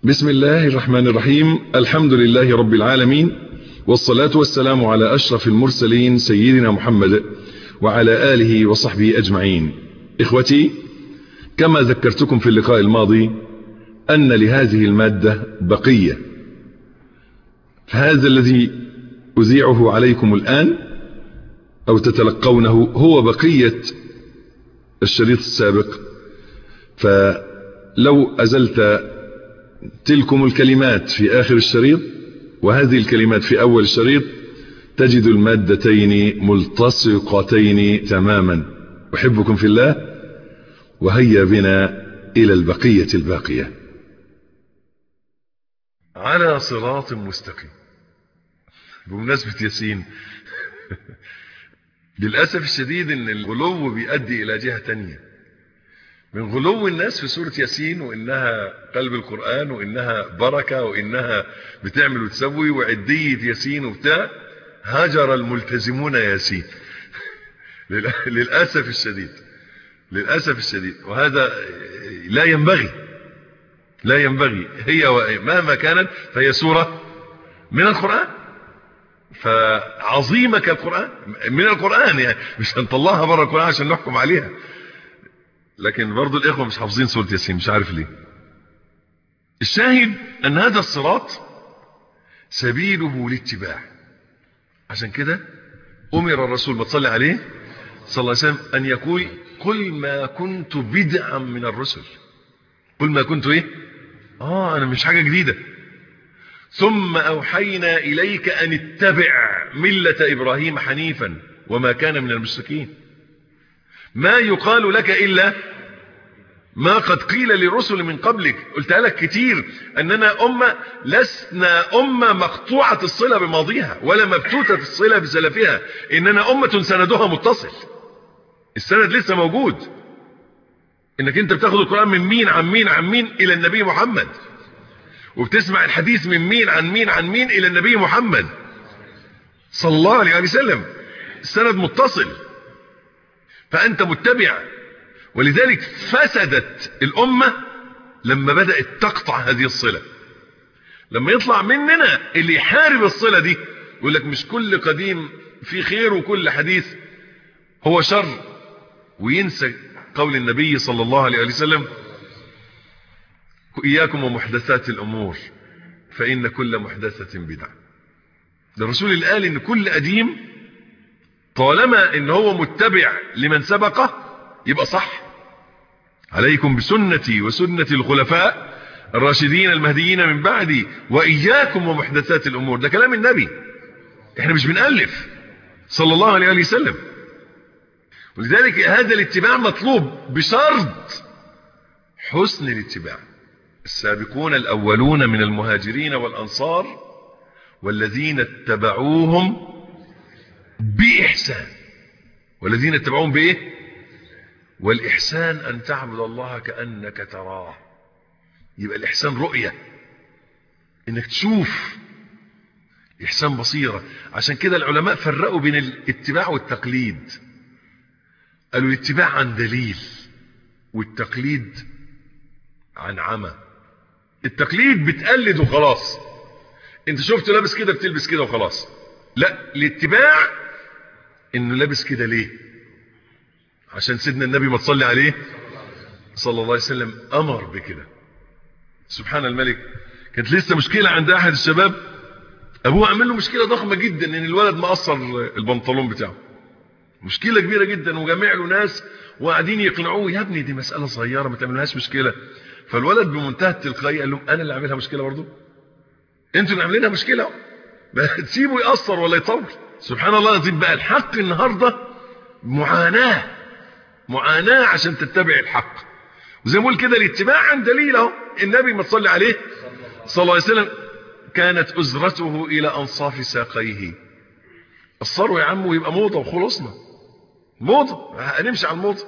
بسم الله الرحمن الرحيم الحمد لله رب العالمين والصلاة والسلام على أشرف المرسلين سيدنا محمد وعلى آله وصحبه أجمعين إخوتي كما ذكرتكم في اللقاء الماضي أن لهذه المادة بقية فهذا الذي أذيعه عليكم الآن أو تتلقونه هو بقية الشريط السابق فلو أزلت تلكم الكلمات في آخر الشريط وهذه الكلمات في أول الشريط تجد المادتين ملتصقتين تماما أحبكم في الله وهيا بنا إلى البقية الباقية على صراط مستقيم بمناسبة ياسين للأسف الشديد ان الغلو بيؤدي إلى جهة تانية من غلو الناس في سورة ياسين وإنها قلب القرآن وإنها بركة وإنها بتعمل وتسوي وعدية ياسين وبتاع هجر الملتزمون ياسين للأسف الشديد للأسف الشديد وهذا لا ينبغي لا ينبغي هي مهما كانت فهي سورة من القرآن فعظيمة كالقرآن من القرآن يعني مش هنطلعها بره القرآن عشان نحكم عليها لكن برضو الإخوة مش حافظين سورة ياسين مش عارف ليه الشاهد أن هذا الصراط سبيله لاتباع عشان كده أمر الرسول ما تصلي عليه صلى الله عليه وسلم أن يقول قل ما كنت بدعا من الرسل قل ما كنت إيه آه أنا مش حاجة جديدة ثم أوحينا إليك أن اتبع ملة إبراهيم حنيفا وما كان من المشركين ما يقال لك إلا ما قد قيل للرسل من قبلك قلت لك كتير أننا أمة لسنا أمة مقطوعة الصلة بماضيها ولا مبتوتة الصلة بسلفها إننا أمة سندها متصل السند لسه موجود إنك أنت بتاخد القرآن من مين عن مين عن مين إلى النبي محمد وبتسمع الحديث من مين عن مين عن مين إلى النبي محمد صلى الله عليه وسلم السند متصل فأنت متبع ولذلك فسدت الأمة لما بدأت تقطع هذه الصلة لما يطلع مننا اللي يحارب الصلة دي يقول لك مش كل قديم في خير وكل حديث هو شر وينسى قول النبي صلى الله عليه وسلم إياكم ومحدثات الأمور فإن كل محدثة بدعة ده الرسول اللي قال إن كل قديم طالما إن هو متبع لمن سبقه يبقى صح عليكم بسنتي وسنة الخلفاء الراشدين المهديين من بعدي وإياكم ومحدثات الأمور ده كلام النبي احنا مش بنألف صلى الله عليه وسلم ولذلك هذا الاتباع مطلوب بشرط حسن الاتباع السابقون الأولون من المهاجرين والأنصار والذين اتبعوهم بإحسان والذين اتبعوهم بإيه والإحسان أن تعبد الله كأنك تراه يبقى الإحسان رؤية إنك تشوف إحسان بصيرة عشان كده العلماء فرقوا بين الاتباع والتقليد قالوا الاتباع عن دليل والتقليد عن عمى التقليد بتقلد وخلاص انت شفته لابس كده بتلبس كده وخلاص لا الاتباع انه لابس كده ليه عشان سيدنا النبي ما تصلي عليه صلى الله عليه وسلم امر بكده سبحان الملك كانت لسه مشكلة عند احد الشباب ابوه عمل له مشكلة ضخمة جدا ان الولد مقصر البنطلون بتاعه مشكلة كبيرة جدا وجمع له ناس وقاعدين يقنعوه يا ابني دي مسألة صغيرة ما تعملهاش مشكلة فالولد بمنتهى التلقائيه قال لهم انا اللي عاملها مشكله برضه انتوا اللي عاملينها مشكله تسيبه يأثر ولا يطول سبحان الله العظيم بقى الحق النهارده معاناه معاناه عشان تتبع الحق وزي ما بقول كده الاتباع عن دليل اهو النبي ما تصلي عليه صلى الله عليه وسلم كانت أزرته إلى أنصاف ساقيه الصرو يا عم ويبقى موضة وخلصنا موضة هنمشي على الموضة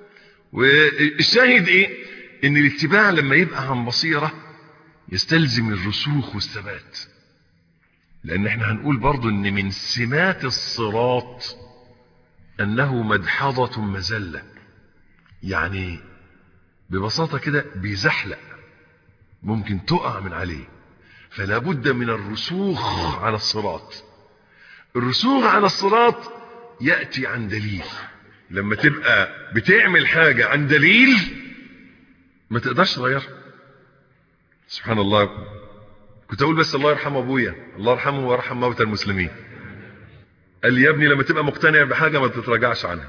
والشاهد ايه ان الاتباع لما يبقى عن بصيرة يستلزم الرسوخ والثبات لان احنا هنقول برضو ان من سمات الصراط انه مدحضة مزلة يعني ببساطة كده بيزحلق ممكن تقع من عليه فلا بد من الرسوخ على الصراط الرسوخ على الصراط يأتي عن دليل لما تبقى بتعمل حاجة عن دليل ما تقدرش تغيرها سبحان الله كنت اقول بس الله يرحم ابويا الله يرحمه ويرحم موتى المسلمين قال لي يا ابني لما تبقى مقتنع بحاجة ما تتراجعش عنها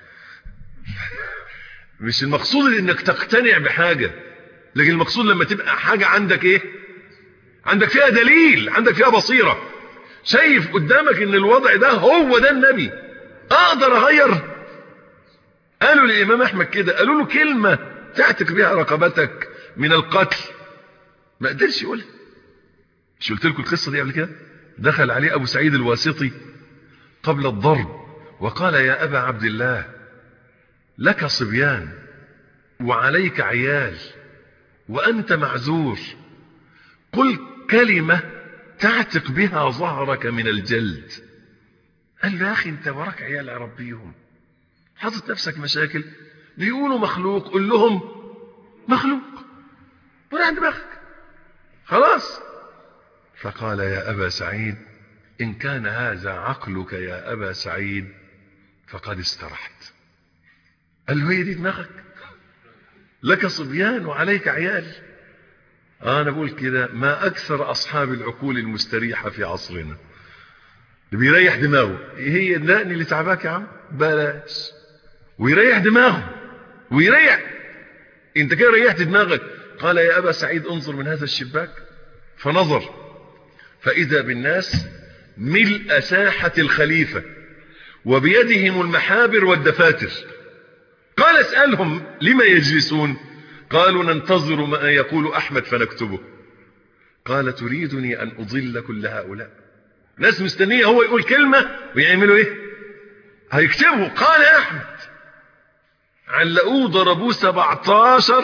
مش المقصود انك تقتنع بحاجة لكن المقصود لما تبقى حاجة عندك ايه عندك فيها دليل عندك فيها بصيرة شايف قدامك ان الوضع ده هو ده النبي اقدر اغير قالوا للامام احمد كده قالوا له كلمة تعتق بها رقبتك من القتل ما قدرش يقولها مش قلت لكم القصة دي قبل كده دخل عليه ابو سعيد الواسطي قبل الضرب وقال يا ابا عبد الله لك صبيان وعليك عيال وانت معذور قل كلمة تعتق بها ظهرك من الجلد قال له يا اخي انت وراك عيال اربيهم حاطط نفسك مشاكل بيقولوا مخلوق قل لهم مخلوق ولا دماغك خلاص فقال يا ابا سعيد ان كان هذا عقلك يا ابا سعيد فقد استرحت قال له هي دي دماغك لك صبيان وعليك عيال انا بقول كده ما اكثر اصحاب العقول المستريحة في عصرنا اللي بيريح دماغه هي اللقن اللي تعباك يا عم بلاش ويريح دماغه ويريح انت كده ريحت دماغك قال يا ابا سعيد انظر من هذا الشباك فنظر فاذا بالناس ملء ساحة الخليفة وبيدهم المحابر والدفاتر قال اسألهم لما يجلسون قالوا ننتظر ما يقول أحمد فنكتبه قال تريدني أن أضل كل هؤلاء ناس مستنية هو يقول كلمة ويعملوا ايه هيكتبوا قال يا أحمد علقوه ضربوه 17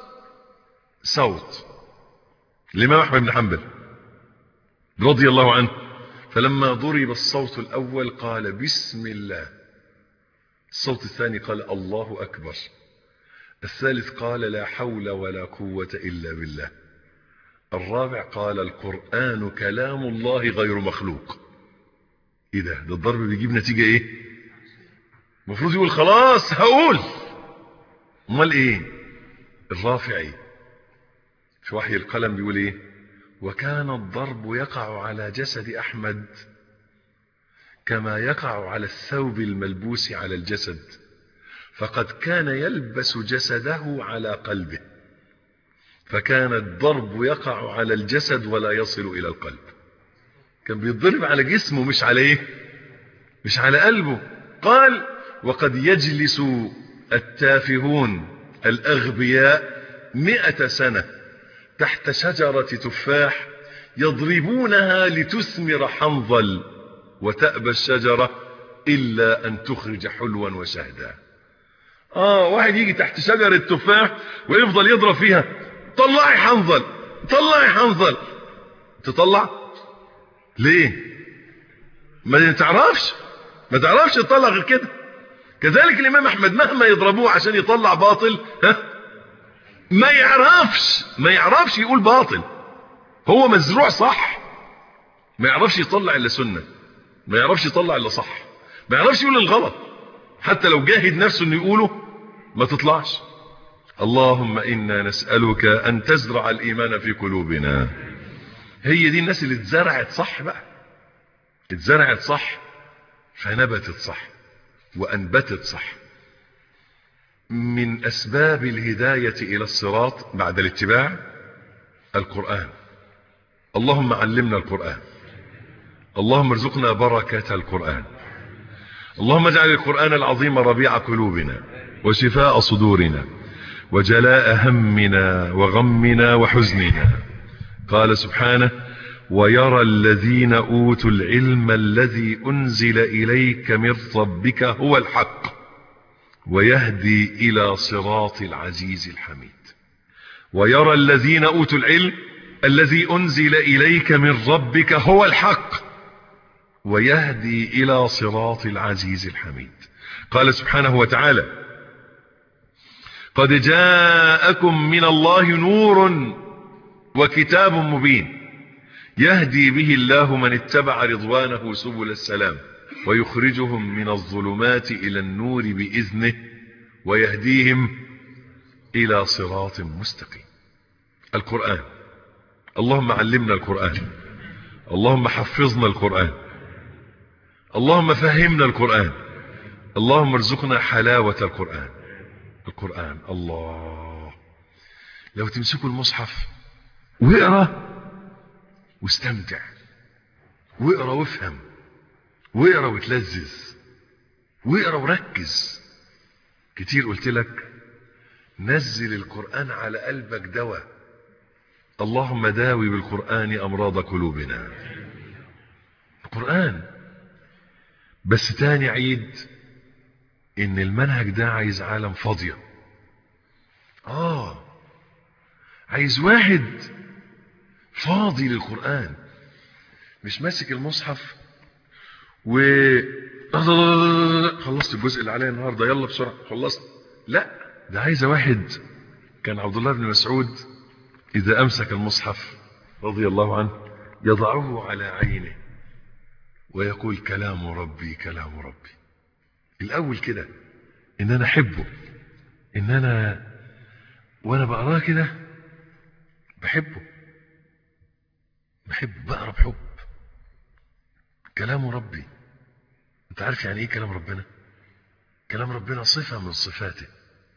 صوت الإمام أحمد بن حنبل رضي الله عنه فلما ضرب الصوت الأول قال بسم الله الصوت الثاني قال الله أكبر الثالث قال لا حول ولا قوة إلا بالله الرابع قال القرآن كلام الله غير مخلوق ايه ده ده الضرب بيجيب نتيجة ايه المفروض يقول خلاص هقول امال ايه الرافعي في وحي القلم بيقول ايه وكان الضرب يقع على جسد احمد كما يقع على الثوب الملبوس على الجسد فقد كان يلبس جسده على قلبه فكان الضرب يقع على الجسد ولا يصل الى القلب كان بيتضرب على جسمه مش على ايه مش على قلبه قال وقد يجلس التافهون الاغبياء مئة سنة تحت شجرة تفاح يضربونها لتثمر حنظل وتأبى الشجرة إلا أن تخرج حلوا وشهدا آه واحد يجي تحت شجرة تفاح ويفضل يضرب فيها طلعي حنظل طلعي حنظل تطلع ليه ما تعرفش ما تعرفش تطلع غير كده كذلك الإمام أحمد مهما يضربوه عشان يطلع باطل ها ما يعرفش ما يعرفش يقول باطل هو مزروع صح ما يعرفش يطلع إلا سنة ما يعرفش يطلع إلا صح ما يعرفش يقول الغلط حتى لو جاهد نفسه انه يقوله ما تطلعش اللهم إنا نسألك أن تزرع الإيمان في قلوبنا هي دي الناس اللي اتزرعت صح بقى اتزرعت صح فنبتت صح وأنبتت صح من أسباب الهداية إلى الصراط بعد الاتباع القرآن اللهم علمنا القرآن اللهم ارزقنا بركة القرآن اللهم اجعل القرآن العظيم ربيع قلوبنا وشفاء صدورنا وجلاء همنا وغمنا وحزننا قال سبحانه ويرى الذين أوتوا العلم الذي أنزل إليك من ربك هو الحق ويهدي إلى صراط العزيز الحميد ويرى الذين أوتوا العلم الذي أنزل إليك من ربك هو الحق ويهدي إلى صراط العزيز الحميد قال سبحانه وتعالى قد جاءكم من الله نور وكتاب مبين يهدي به الله من اتبع رضوانه سبل السلام ويخرجهم من الظلمات إلى النور بإذنه ويهديهم إلى صراط مستقيم القرآن اللهم علمنا القرآن اللهم حفظنا القرآن اللهم فهمنا القرآن اللهم ارزقنا حلاوة القرآن القرآن الله لو تمسكوا المصحف واقرا واستمتع واقرا وافهم واقرا وتلذذ واقرا وركز كتير قلت لك نزل القرآن على قلبك دواء اللهم داوي بالقرآن أمراض قلوبنا القرآن بس تاني عيد ان المنهج ده عايز عالم فاضية اه عايز واحد فاضي للقرآن مش ماسك المصحف و خلصت الجزء اللي عليا النهارده يلا بسرعه خلصت لا ده عايزه واحد كان عبد الله بن مسعود اذا امسك المصحف رضي الله عنه يضعه على عينه ويقول كلام ربي كلام ربي الاول كده ان انا احبه ان انا وانا بقراه كده بحبه بحب بقرا بحب كلام ربي انت عارف يعني ايه كلام ربنا كلام ربنا صفة من صفاته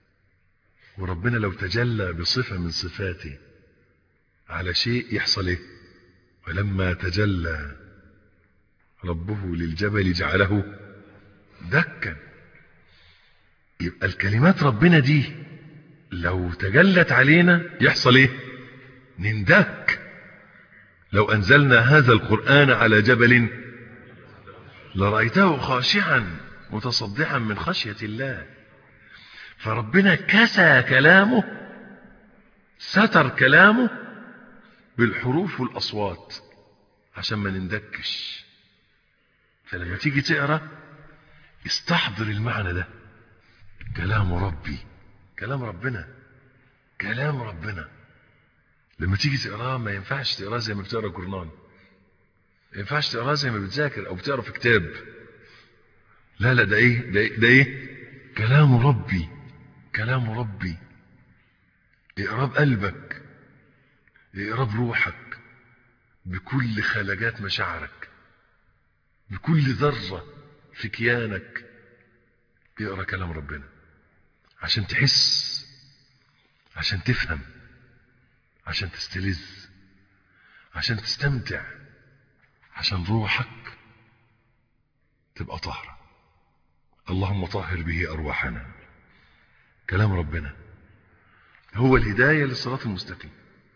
وربنا لو تجلى بصفة من صفاته على شيء يحصل ايه ولما تجلى ربه للجبل جعله دكا يبقى الكلمات ربنا دي لو تجلت علينا يحصل ايه نندك لو انزلنا هذا القرآن على جبل لرأيته خاشعا متصدعا من خشية الله فربنا كسى كلامه ستر كلامه بالحروف والأصوات عشان ما نندكش فلما تيجي تقرأ استحضر المعنى ده كلام ربي كلام ربنا كلام ربنا لما تيجي تقراه ما ينفعش تقراه زي ما بتقرا جورنال ما ينفعش تقراه زي ما بتذاكر او بتقرا في كتاب لا لا ده ايه ده ايه, ده إيه؟ كلام ربي كلام ربي اقراه بقلبك اقراه بروحك بكل خلجات مشاعرك بكل ذرة في كيانك اقرا كلام ربنا عشان تحس عشان تفهم عشان تستلذ عشان تستمتع عشان روحك تبقى طاهرة اللهم طهر به أرواحنا كلام ربنا هو الهداية للصراط المستقيم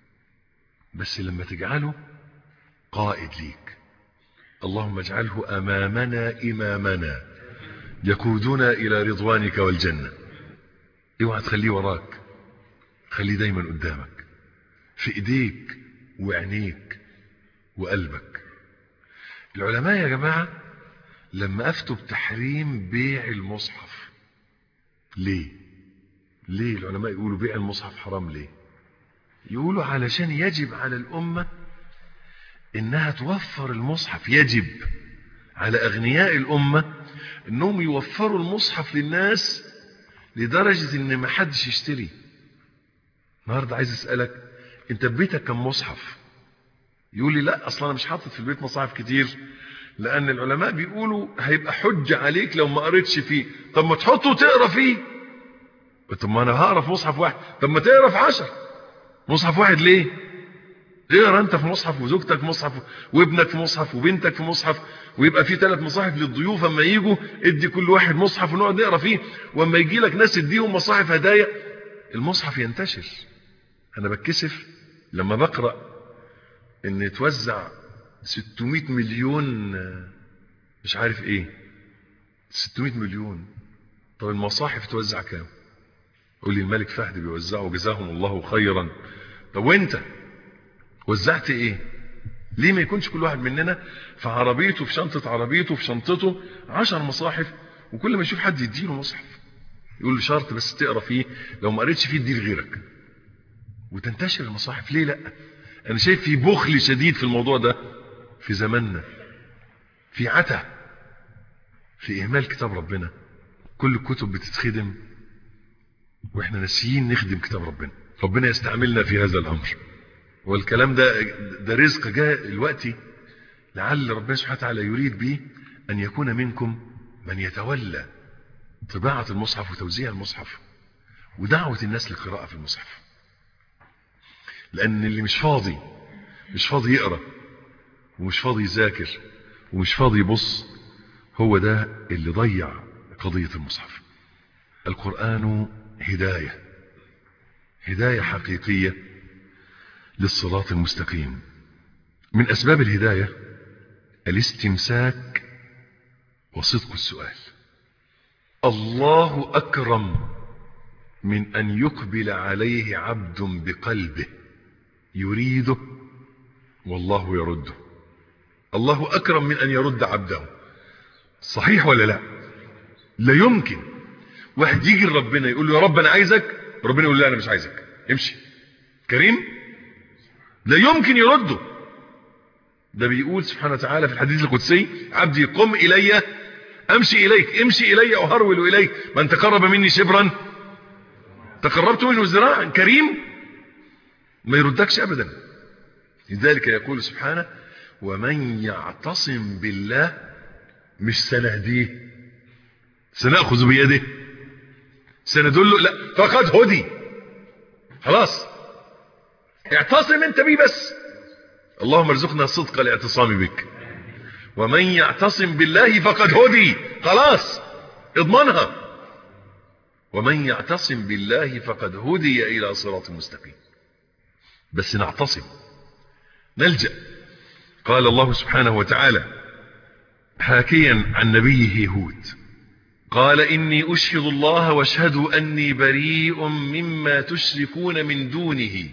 بس لما تجعله قائد ليك اللهم اجعله أمامنا إمامنا يقودنا إلى رضوانك والجنة اوعى تخليه وراك خليه دايما قدامك في ايديك وعينيك وقلبك العلماء يا جماعة لما افتوا بتحريم بيع المصحف ليه ليه العلماء يقولوا بيع المصحف حرام ليه يقولوا علشان يجب على الأمة انها توفر المصحف يجب على اغنياء الامة انهم يوفروا المصحف للناس لدرجة ان ما حدش يشتري النهاردة عايز اسألك انت ببيتك كم مصحف يقول لي لا اصلا انا مش حاطط في البيت مصاحف كتير لان العلماء بيقولوا هيبقى حجة عليك لو ما قريتش فيه طب ما تحطه وتقرا فيه طب ما انا هقرا في مصحف واحد طب ما تقرا في عشر مصحف واحد ليه اقرا انت في مصحف وزوجتك في مصحف وابنك في مصحف وبنتك في مصحف ويبقى في ثلاث مصاحف للضيوف اما يجوا ادي كل واحد مصحف ونقعد نقرا فيه واما يجي لك ناس اديهم مصاحف هدايا المصحف ينتشر انا بتكسف لما بقرا ان يتوزع 600 مليون مش عارف ايه 600 مليون طب المصاحف توزع كام قول لي الملك فهد بيوزعوا جزاهم الله خيرا طب وانت وزعت ايه ليه ما يكونش كل واحد مننا في عربيته في شنطة عربيته في شنطته عشر مصاحف وكل ما يشوف حد يديله مصحف يقول له شرط بس تقرا فيه لو ما قريتش فيه اديه لغيرك وتنتشر المصاحف ليه لا انا شايف في بخل شديد في الموضوع ده في زماننا في عتا في اهمال كتاب ربنا كل الكتب بتتخدم واحنا ناسيين نخدم كتاب ربنا ربنا يستعملنا في هذا الامر والكلام ده ده رزق جاء دلوقتي لعل ربنا سبحانه وتعالى يريد به ان يكون منكم من يتولى طباعة المصحف وتوزيع المصحف ودعوة الناس للقراءة في المصحف لان اللي مش فاضي مش فاضي يقرأ ومش فاضي يذاكر ومش فاضي يبص هو ده اللي ضيع قضية المصحف القرآن هداية هداية حقيقية للصراط المستقيم من أسباب الهداية الاستمساك وصدق السؤال الله أكرم من أن يقبل عليه عبد بقلبه يريده والله يرده الله أكرم من أن يرد عبده صحيح ولا لا لا يمكن واحد يجي لربنا يقول له يا رب أنا عايزك ربنا يقول له لا أنا مش عايزك امشي كريم لا يمكن يرده ده بيقول سبحانه وتعالى في الحديث القدسي عبدي قم إلي أمشي إليك امشي إلي أهرول إليك من تقرب مني شبرا تقربت منه ذراعا كريم ما يردكش أبدا لذلك يقول سبحانه ومن يعتصم بالله مش سنهديه سنأخذ بيده سندله لا فقد هدي خلاص اعتصم انت بيه بس اللهم ارزقنا صدق الاعتصام بك ومن يعتصم بالله فقد هدي خلاص اضمنها ومن يعتصم بالله فقد هدي الى صراط مستقيم بس نعتصم نلجأ قال الله سبحانه وتعالى حاكيا عن نبيه هود قال إني أشهد الله واشهدوا أني بريء مما تشركون من دونه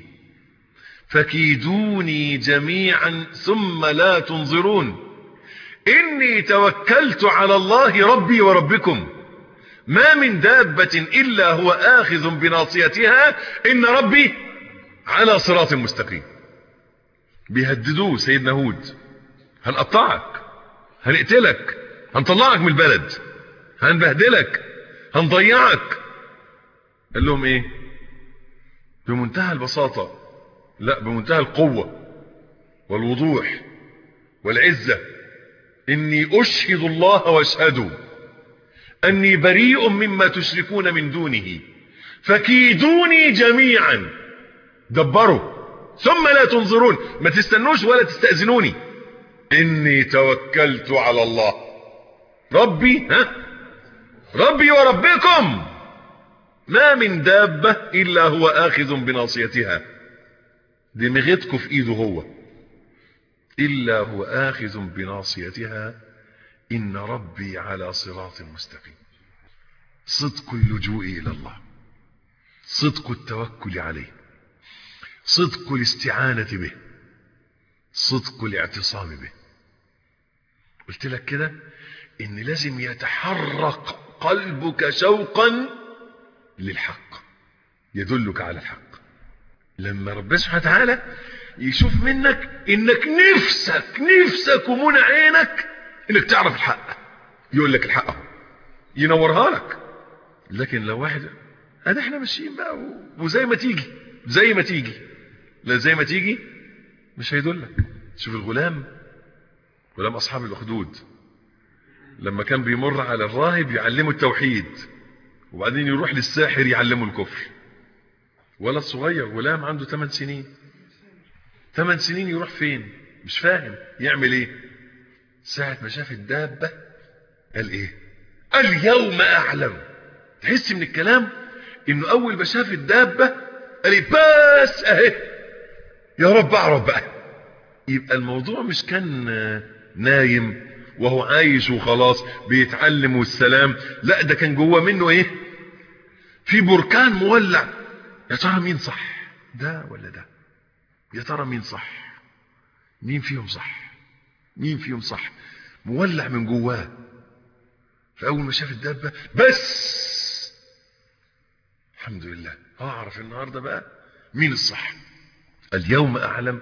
فكيدوني جميعا ثم لا تنظرون إني توكلت على الله ربي وربكم ما من دابة إلا هو آخذ بناصيتها إن ربي على صراط مستقيم بيهددوه سيدنا هود هنقطعك هنقتلك هنطلعك من البلد هنبهدلك هنضيعك قال لهم ايه بمنتهى البساطة لا بمنتهى القوة والوضوح والعزة اني اشهد الله واشهدوا اني بريء مما تشركون من دونه فكيدوني جميعا دبروا ثم لا تنظرون ما تستنوش ولا تستأذنوني اني توكلت على الله ربي ها ربي وربكم ما من دابة الا هو اخذ بناصيتها دمغتكم في ايده هو الا هو اخذ بناصيتها ان ربي على صراط مستقيم صدق اللجوء الى الله صدق التوكل عليه صدق الاستعانة به صدق الاعتصام به قلت لك كده ان لازم يتحرك قلبك شوقا للحق يدلك على الحق لما ربنا سبحانه وتعالى يشوف منك انك نفسك نفسك ومنى عينك انك تعرف الحق يقول لك الحق اهو ينورها لك لكن لو واحد ادي احنا ماشيين بقى وزي ما تيجي زي ما تيجي لا زي ما تيجي مش هيدلك شوف الغلام غلام اصحاب الاخدود لما كان بيمر على الراهب يعلمه التوحيد وبعدين يروح للساحر يعلمه الكفر ولد صغير غلام عنده 8 سنين 8 سنين يروح فين مش فاهم يعمل ايه ساعة ما شاف الدابة قال ايه اليوم اعلم تحس من الكلام انه اول ما شاف الدابة قال لي بس اهي يا رب اعرف بقى يبقى الموضوع مش كان نايم وهو عايش وخلاص بيتعلم والسلام لا ده كان جوه منه ايه في بركان مولع يا ترى مين صح ده ولا ده يا ترى مين صح مين فيهم صح مين فيهم صح مولع من جواه فاول ما شاف الدابه بس الحمد لله اعرف النهارده بقى مين الصح اليوم اعلم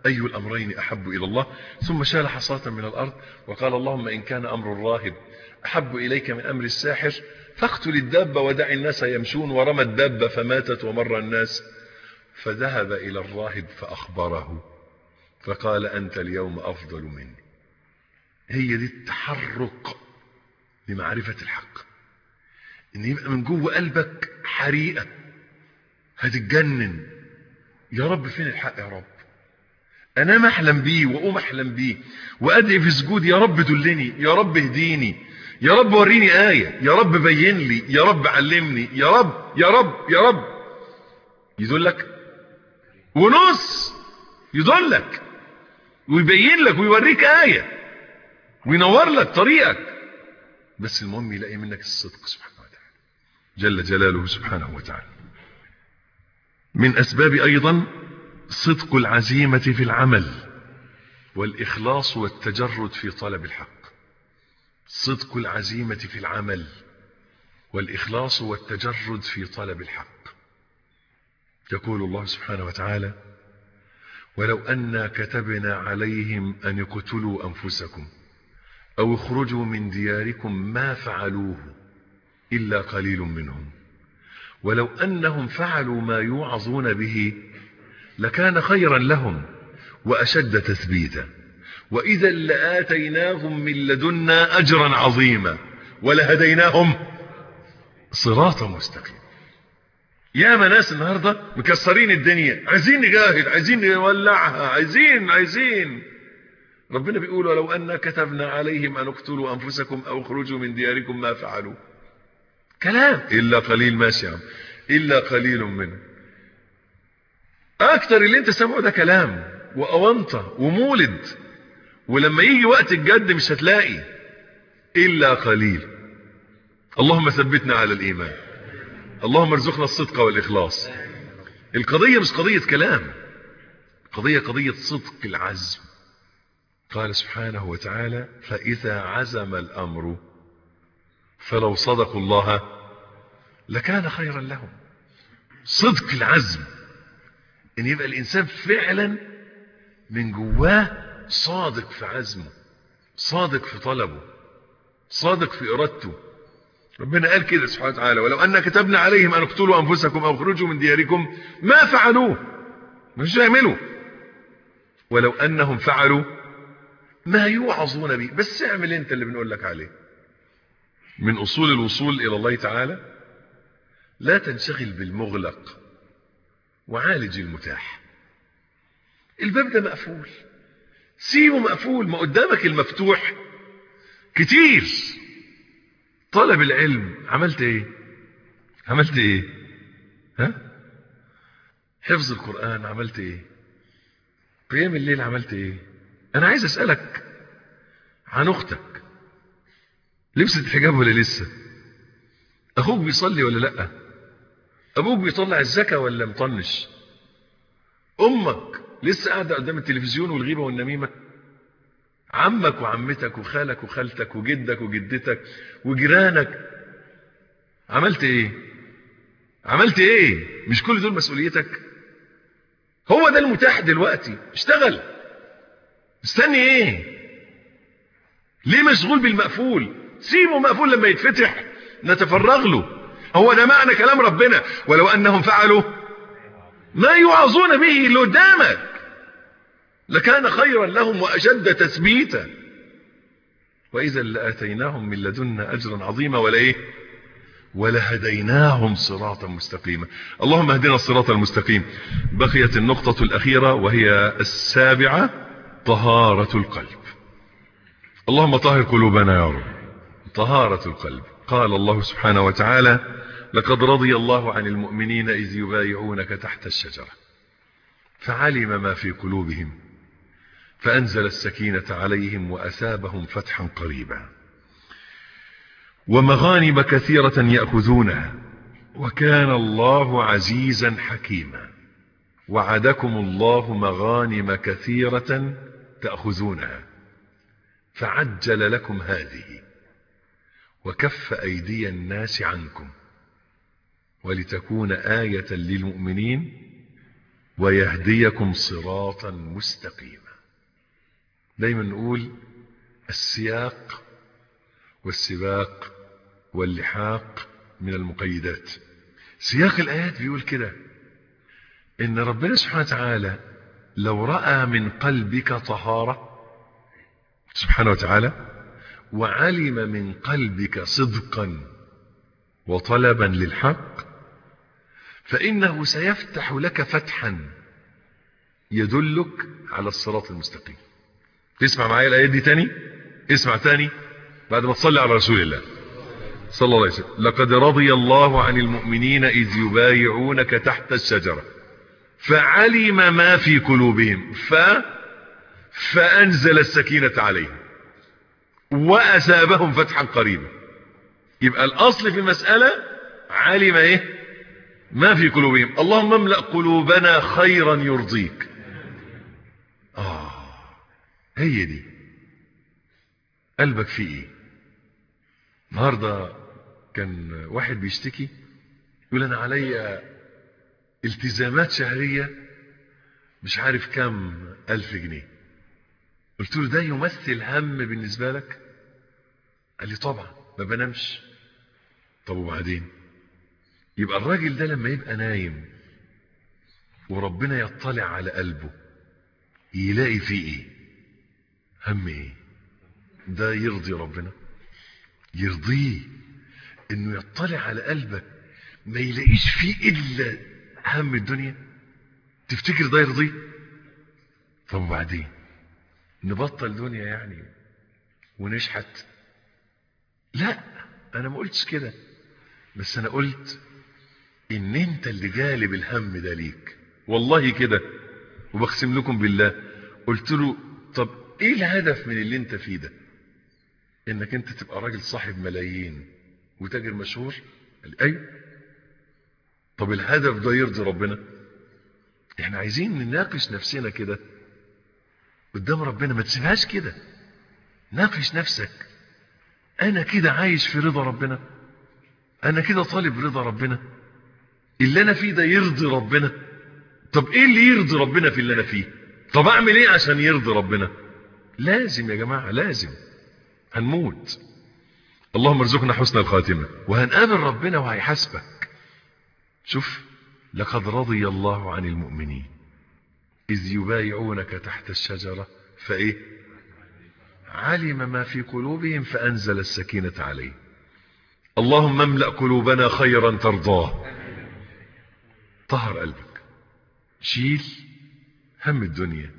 أي الأمرين أحب إلى الله ثم شال حصاة من الأرض وقال اللهم إن كان أمر الراهب أحب إليك من أمر الساحر فاقتل الدابة ودع الناس يمشون ورمى الدابة فماتت ومر الناس فذهب إلى الراهب فأخبره فقال أنت اليوم أفضل مني هي دي التحرك لمعرفة الحق ان يبقى من جوه قلبك حريقة هتتجنن يا رب فين الحق يا رب انا ما احلم بيه واقوم احلم بيه وادعي في سجود يا رب دلني يا رب اهديني يا رب وريني آية يا رب بين لي يا رب علمني يا رب يا رب يا رب يدلك ونص يدلك ويبين لك ويوريك آية وينور لك طريقك بس المهم يلاقي منك الصدق سبحانه وتعالى جل جلاله سبحانه وتعالى من أسباب أيضا صدق العزيمة في العمل والإخلاص والتجرد في طلب الحق صدق العزيمة في العمل والإخلاص والتجرد في طلب الحق يقول الله سبحانه وتعالى ولو أنا كتبنا عليهم أن اقتلوا أنفسكم أو اخرجوا من دياركم ما فعلوه إلا قليل منهم ولو أنهم فعلوا ما يوعظون به لكان خيرا لهم وأشد تثبيتا وإذا لآتيناهم من لدنا أجرا عظيما ولهديناهم صراطا مستقيما يا ناس النهاردة مكسرين الدنيا عايزين نجاهد عايزين نولعها عايزين عايزين ربنا بيقول ولو أن كتبنا عليهم أن اقتلوا أنفسكم أو اخرجوا من دياركم ما فعلوا كلام إلا قليل ماشي يا عم إلا قليل منه أكتر اللي انت سمعه ده كلام وأونطة ومولد ولما يجي وقت الجد مش هتلاقي إلا قليل اللهم ثبتنا على الإيمان اللهم ارزقنا الصدق والإخلاص القضية مش قضية كلام قضية قضية صدق العزم قال سبحانه وتعالى فإذا عزم الأمر فلو صدقوا الله لكان خيرا لهم صدق العزم ان يبقى الانسان فعلا من جواه صادق في عزمه صادق في طلبه صادق في ارادته ربنا قال كده سبحانه وتعالى ولو ان كتبنا عليهم ان اقتلوا انفسكم او اخرجوا من دياركم ما فعلوه مش يعملوا ولو انهم فعلوا ما يوعظون به بس اعمل انت اللي بنقول لك عليه من اصول الوصول الى الله تعالى لا تنشغل بالمغلق وعالج المتاح الباب ده مقفول سيبه مقفول ما قدامك المفتوح كتير طلب العلم عملت ايه عملت ايه ها حفظ القرآن عملت ايه قيام الليل عملت ايه انا عايز اسألك عن اختك لبست الحجاب ولا لسه اخوك بيصلي ولا لا ابوك بيطلع الزكاة ولا مطنش امك لسه قاعدة قدام التلفزيون والغيبة والنميمة عمك وعمتك وخالك وخالتك وجدك وجدتك وجيرانك عملت ايه عملت ايه مش كل دول مسؤوليتك هو ده المتاح دلوقتي اشتغل استني ايه ليه مشغول بالمقفول سيبه مقفول لما يتفتح نتفرغ له هو ده معنى كلام ربنا ولو انهم فعلوا ما يوعظون به اللي قدامك لكان خيرا لهم واشد تثبيتا واذا لاتيناهم من لدنا اجرا عظيما ولا ايه ولهديناهم صراطا مستقيما اللهم اهدنا الصراط المستقيم بقيت النقطة الأخيرة وهي السابعة طهارة القلب اللهم طهر قلوبنا يا رب طهارة القلب قال الله سبحانه وتعالى لقد رضي الله عن المؤمنين إذ يبايعونك تحت الشجرة فعلم ما في قلوبهم فأنزل السكينة عليهم وأثابهم فتحا قريبا ومغانم كثيرة يأخذونها وكان الله عزيزا حكيما وعدكم الله مغانم كثيرة تأخذونها فعجل لكم هذه وكف أيدي الناس عنكم ولتكون آية للمؤمنين ويهديكم صراطا مستقيما دايما نقول السياق والسباق واللحاق من المقيدات سياق الآيات بيقول كده إن ربنا سبحانه وتعالى لو رأى من قلبك طهارة سبحانه وتعالى وعلم من قلبك صدقا وطلبا للحق فإنه سيفتح لك فتحا يدلك على الصراط المستقيم تسمع معايا الآيات دي تاني اسمع تاني بعد ما تصلي على رسول الله صلى الله عليه وسلم لقد رضي الله عن المؤمنين إذ يبايعونك تحت الشجرة فعلم ما في قلوبهم ف فأنزل السكينة عليهم وأسابهم فتحا قريبا يبقى الأصل في المسألة علم إيه ما في قلوبهم اللهم املأ قلوبنا خيرا يرضيك آه هي دي قلبك فيه ايه النهاردة كان واحد بيشتكي يقول انا عليا التزامات شهرية مش عارف كام الف جنيه قلت له ده يمثل هم بالنسبة لك قال لي طبعا ما بنامش طب وبعدين يبقى الراجل ده لما يبقى نايم وربنا يطلع على قلبه يلاقي فيه ايه هم ايه ده يرضي ربنا يرضيه انه يطلع على قلبك ما يلاقيش فيه الا هم الدنيا تفتكر ده يرضيه طب وبعدين نبطل دنيا يعني ونشحت لا انا ما قلتش كده بس انا قلت ان انت اللي جالب الهم ده ليك والله كده وبقسم لكم بالله قلت له طب ايه الهدف من اللي انت فيه ده انك انت تبقى راجل صاحب ملايين وتاجر مشهور قال لي ايوه طب الهدف ده يرضي ربنا احنا عايزين نناقش نفسنا كده قدام ربنا ما تسيبهاش كده ناقش نفسك انا كده عايش في رضا ربنا انا كده طالب رضا ربنا اللي انا فيه ده يرضي ربنا طب ايه اللي يرضي ربنا في اللي انا فيه طب اعمل ايه عشان يرضي ربنا لازم يا جماعة لازم هنموت اللهم ارزقنا حسن الخاتمة وهنقابل ربنا وهيحاسبك شوف لقد رضي الله عن المؤمنين إذ يبايعونك تحت الشجرة فإيه علم ما في قلوبهم فأنزل السكينة عليه اللهم املأ قلوبنا خيرا ترضاه طهر قلبك شيل هم الدنيا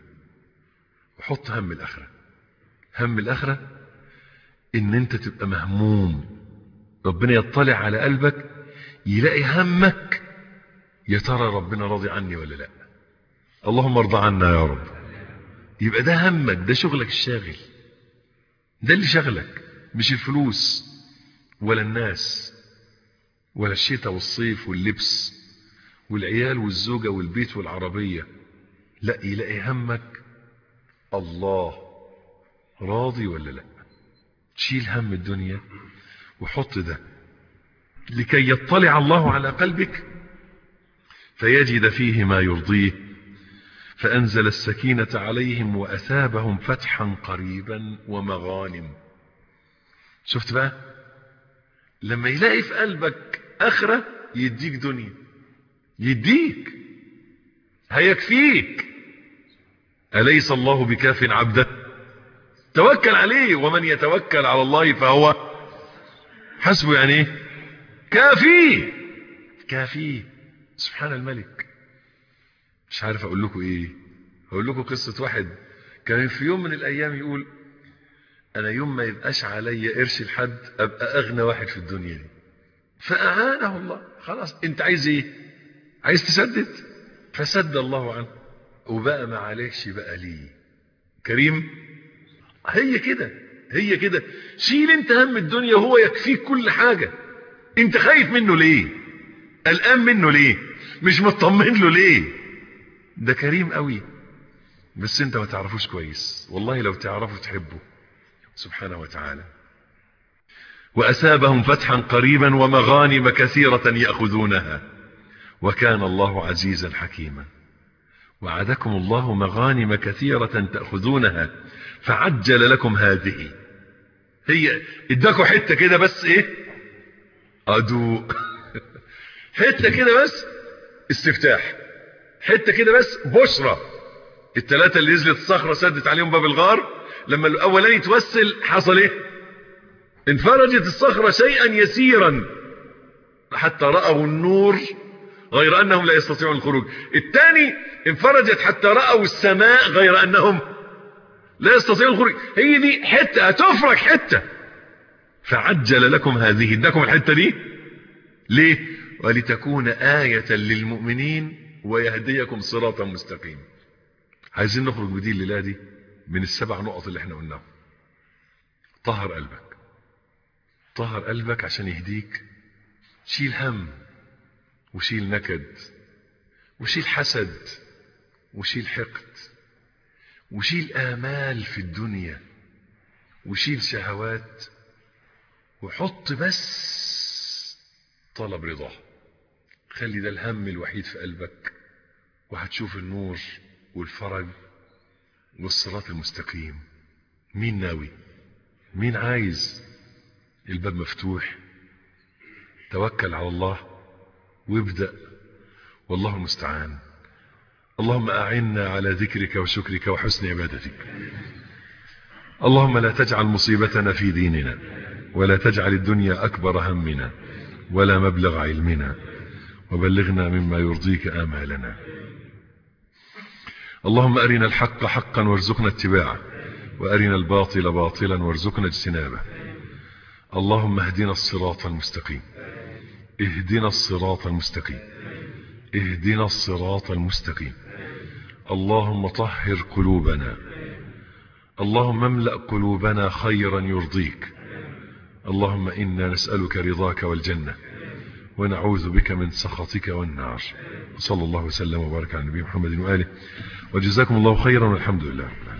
وحط هم الآخرة هم الآخرة ان انت تبقى مهموم ربنا يطلع على قلبك يلاقي همك يا ترى ربنا راضي عني ولا لا اللهم ارضى عنا يا رب يبقى ده همك ده شغلك الشاغل ده اللي شغلك مش الفلوس ولا الناس ولا الشتاء والصيف واللبس والعيال والزوجة والبيت والعربية لا يلاقي همك الله راضي ولا لا تشيل هم الدنيا وحط ده لكي يطلع الله على قلبك فيجد فيه ما يرضيه فأنزل السكينة عليهم وأثابهم فتحا قريبا ومغانم شفت بقى لما يلاقي في قلبك آخرة يديك دنيا يديك هيكفيك أليس الله بكاف عبده توكل عليه ومن يتوكل على الله فهو حسبه يعني ايه كافيه كافيه سبحان الملك مش عارف اقول لكم ايه اقول لكم قصة واحد كان في يوم من الايام يقول انا يوم ما يبقاش عليا قرش لحد ابقى اغنى واحد في الدنيا دي فاعانه الله خلاص انت عايز ايه عايز تسدد فسد الله عنه وبقى ما عليكش بقى ليه كريم هي كده هي كده شيل انت هم الدنيا وهو يكفيك كل حاجة انت خايف منه ليه قلقان منه ليه مش مطمن له ليه ده كريم قوي بس انت ما تعرفوش كويس والله لو تعرفه تحبه سبحانه وتعالى وأسابهم فتحا قريبا ومغانم كثيرة يأخذونها وكان الله عزيزا حكيما وعدكم الله مغانم كثيرة تأخذونها فعجل لكم هذه هي اداكوا حتة كده بس ايه ادو حتة كده بس استفتاح حتة كده بس بشرة التلاتة اللي نزلت الصخرة سدت عليهم باب الغار لما الاولاني يتوسل حصل ايه انفرجت الصخرة شيئا يسيرا حتى رأوا النور غير انهم لا يستطيعون الخروج الثاني انفرجت حتى رأوا السماء غير انهم لا يستطيعون الخروج هي دي حتة هتفرج حتة فعجل لكم هذه اداكم الحتة دي ليه ولتكون آية للمؤمنين ويهديكم صراطا مستقيما عايزين نخرج بدي الليلة دي من السبع نقط اللي احنا قلناهم طهر قلبك طهر قلبك عشان يهديك شيل هم وشيل نكد وشيل حسد وشيل حقد وشيل آمال في الدنيا وشيل شهوات وحط بس طلب رضاه خلي ده الهم الوحيد في قلبك وهتشوف النور والفرج والصراط المستقيم مين ناوي مين عايز الباب مفتوح توكل على الله وابدأ والله المستعان اللهم أعنا على ذكرك وشكرك وحسن عبادتك اللهم لا تجعل مصيبتنا في ديننا ولا تجعل الدنيا أكبر همنا ولا مبلغ علمنا وبلغنا مما يرضيك آمالنا اللهم أرنا الحق حقا وارزقنا اتباعه وأرنا الباطل باطلا وارزقنا اجتنابه اللهم اهدنا الصراط المستقيم اهدنا الصراط المستقيم اهدنا الصراط المستقيم اللهم طهر قلوبنا اللهم املأ قلوبنا خيرا يرضيك اللهم إنا نسألك رضاك والجنة ونعوذ بك من سخطك والنار صلى الله وسلم وبارك على النبي محمد وآله وجزاكم الله خيرا والحمد لله